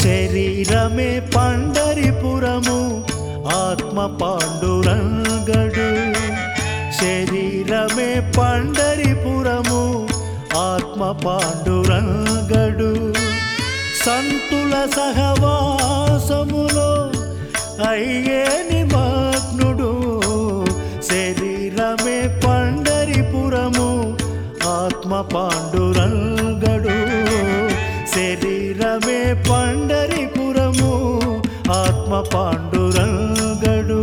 శరీరమే పండరిపురము ఆత్మ పాండురంగడు శరీరమే పండరిపురము ఆత్మ పాండురంగడు సంతుల సహవాసములో అయ్యే నిమగ్నుడు శరీరమే పండరిపురము ఆత్మ పాండురంగడు శరీరమే పండరిపురము ఆత్మ పాండురంగడు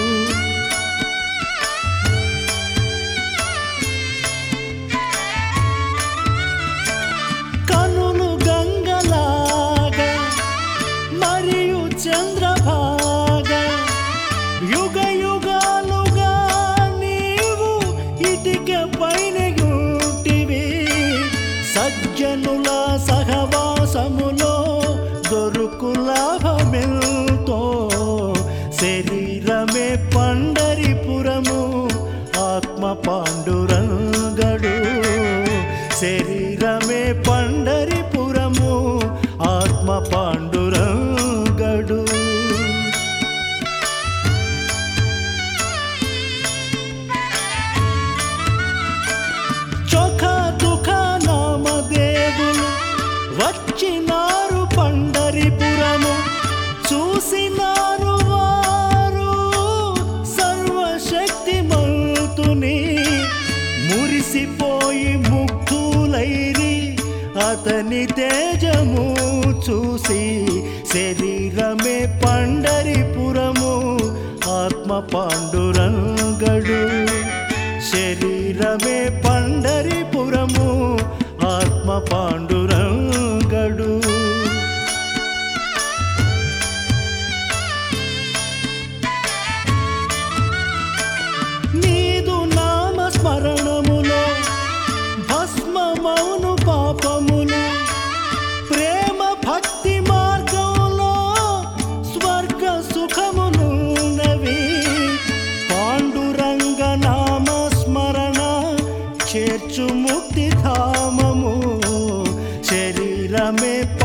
కనులు గంగలాగా మరియు చంద్రభాగా యుగ యుగాలుగా నీవు ఇటిక పైన గుంటివి సజ్జనుల సహవాసములో దొరుకు లాభమెంతో శరీరమే పండరిపురము ఆత్మ పాండురంగడు శరీరమే పండరిపురము ఆత్మ పాండురంగడు చొఖ దుఃఖ నామదేవులు వచ్చినారు పండరిపురము చూసినారు వారు సర్వశక్తిమంతుని మురిసిపోయి ముగ్ధులైరి అతని తేజము చూసి శరీరమే పండరిపురము ఆత్మ పాండురంగడు శరీరమే పండరిపురము ఆత్మ పాండురంగడు నీదు నామ స్మరణములో భస్మమౌను పాపములు ప్రేమ భక్తి మార్గంలో స్వర్గ సుఖములున్నవి పాండురంగ నామ స్మరణ చేర్చు ముక్తి ధామము శరీరమే